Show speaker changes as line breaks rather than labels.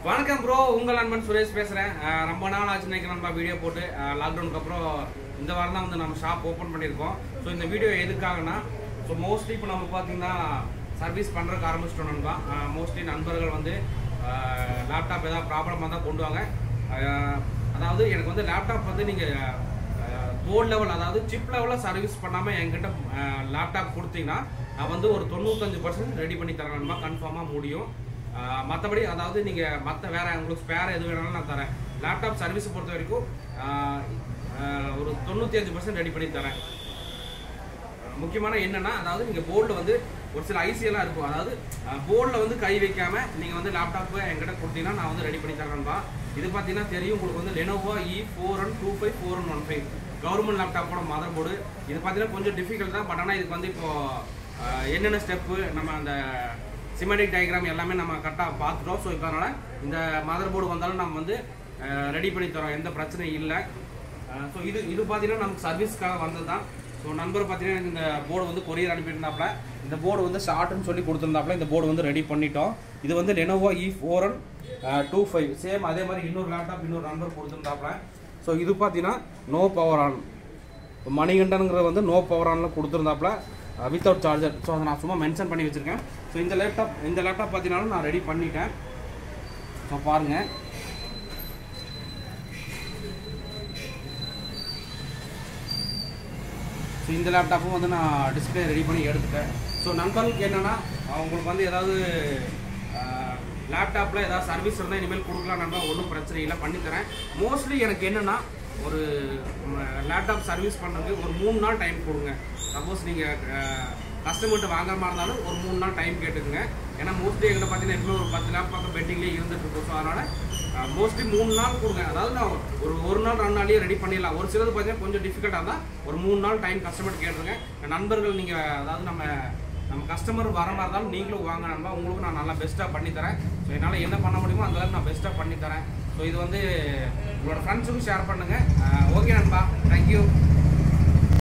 வணக்கம் ப்ரோ உங்கள் நண்பன் சுரேஷ் பேசுகிறேன் ரொம்ப நாள் ஆச்சு நினைக்கிறேன் நம்ம வீடியோ போட்டு லாக்டவுனுக்கு அப்புறம் இந்த வாரம் தான் வந்து நம்ம ஷாப் ஓப்பன் பண்ணியிருக்கோம் ஸோ இந்த வீடியோ எதுக்காகனா ஸோ மோஸ்ட்லி இப்போ நம்ம பார்த்தீங்கன்னா சர்வீஸ் பண்ணுறதுக்கு ஆரம்பிச்சிட்டோம் நண்பா மோஸ்ட்லி நண்பர்கள் வந்து லேப்டாப் ஏதாவது ப்ராப்ளமாக தான் கொண்டு வாங்க அஹ், அதாவது எனக்கு வந்து லேப்டாப் வந்து நீங்கள் போர்ட் லெவல் அதாவது சிப் லெவலில் சர்வீஸ் பண்ணாமல் என்கிட்ட லேப்டாப் கொடுத்தீங்கன்னா நான் வந்து ஒரு தொண்ணூத்தஞ்சு பர்சன்ட் ரெடி பண்ணி தரேன் கன்ஃபார்மாக முடியும் மற்றபடி அதாவது நீங்கள் மற்ற வேற உங்களுக்கு ஸ்பேர் எது வேணாலும் நான் தரேன் லேப்டாப் சர்வீஸ் பொறுத்த வரைக்கும் ஆஹ், ஆஹ், ஒரு தொண்ணூற்றி அஞ்சு பர்சன்ட் ரெடி பண்ணி தரேன் முக்கியமான என்னன்னா அதாவது நீங்க போர்டில் வந்து ஒரு சில ஐசி எல்லாம் இருக்கும் அதாவது போர்டில் வந்து கை வைக்காம நீங்க வந்து லேப்டாப் என்கிட்ட கொடுத்தீங்கன்னா நான் வந்து ரெடி பண்ணி தரேன்பா இது பார்த்தீங்கன்னா தெரியும் உங்களுக்கு வந்து Lenovo E four one two five four one one five government லேப்டாப்போட மதர் போர்டு இது பார்த்தீங்கன்னா கொஞ்சம் டிஃபிகல்ட் தான் பட் ஆனால் இதுக்கு வந்து இப்போ ஆஹ், என்னென்ன ஸ்டெப்பு நம்ம அந்த சிமெடிக் டயக்ராம் எல்லாமே நம்ம கரெக்டாக பார்த்துட்டோம் ஸோ இப்போ அதனால் இந்த மதர் போர்டு வந்தாலும் நம்ம வந்து ரெடி பண்ணி தரோம் எந்த பிரச்சனையும் இல்லை ஸோ இது இது பார்த்தீங்கன்னா நமக்கு சர்வீஸ்க்காக வந்தது தான் ஸோ நண்பர் பார்த்தீங்கன்னா எனக்கு இந்த போர்டு வந்து கொரியர் அனுப்பியிருந்தாப்புல இந்த போர்டு வந்து ஷார்ட்னு சொல்லி கொடுத்துருந்தாப்புல இந்த போர்டு வந்து ரெடி பண்ணிட்டோம் இது வந்து Lenovo E four one two five same அதே மாதிரி இன்னொரு லேப்டாப் இன்னொரு நண்பர் கொடுத்துருந்தாப்புல ஸோ இது பார்த்தீங்கன்னா நோ பவர் ஆன் மணிகண்டனுங்கிற வந்து நோ பவர் ஆனில் கொடுத்துருந்தாப்புல வித்தவுட் சார்ஜர் ஸோ அதை நான் சும்மா மென்ஷன் பண்ணி வச்சுருக்கேன் ஸோ இந்த லேப்டாப் இந்த லேப்டாப் பார்த்தீங்கன்னாலும் நான் ரெடி பண்ணிட்டேன் ஸோ பாருங்கள் ஸோ இந்த லேப்டாப்பும் வந்து நான் டிஸ்பிளே ரெடி பண்ணி எடுத்துட்டேன் ஸோ நண்பர்களுக்கு என்னென்னா உங்களுக்கு வந்து ஏதாவது லேப்டாப்பில் ஏதாவது சர்வீஸ் இருந்தால் இனிமேல் கொடுக்கலாம் நண்பா ஒன்றும் பிரச்சனை இல்லை பண்ணித்தரேன் மோஸ்ட்லி எனக்கு என்னென்னா ஒரு லேப்டாப் சர்வீஸ் பண்ணுறதுக்கு ஒரு மூணு நாள் டைம் கொடுங்க சப்போஸ் நீங்கள் கஸ்டமர்கிட்ட வாங்குற மாதிரி இருந்தாலும் ஒரு மூணு நாள் டைம் கேட்டுக்குங்க ஏன்னா மோஸ்ட்லி எங்கிட்ட பார்த்தீங்கன்னா எப்பவுமே ஒரு பத்து லேப் பக்கம் பெட்டிங்லேயே இருந்துட்டு இருக்கும் ஸோ அதனால் மோஸ்ட்லி மூணு நாள் கொடுங்க அதாவது நான் ஒரு ஒரு நாள் ரெண்டு நாள்லேயே ரெடி பண்ணிடலாம் ஒரு சிலது பார்த்தீங்கன்னா கொஞ்சம் டிஃபிகல்ட்டாக இருந்தால் ஒரு மூணு நாள் டைம் கஸ்டமர் கேட்டுருங்க நண்பர்கள் நீங்கள் அதாவது நம்ம நம்ம கஸ்டமர் வர மாதிரி இருந்தாலும் நீங்களும் வாங்க நண்பா உங்களுக்கு நான் நல்லா பெஸ்ட்டாக பண்ணித்தரேன் ஸோ என்னால் என்ன பண்ண முடியுமோ அந்த அளவுக்கு நான் பெஸ்ட்டாக பண்ணித்தரேன் ஸோ இது வந்து உங்களோட ஃப்ரெண்ட்ஸுக்கும் ஷேர் பண்ணுங்கள் ஓகே நண்பா தேங்க்யூ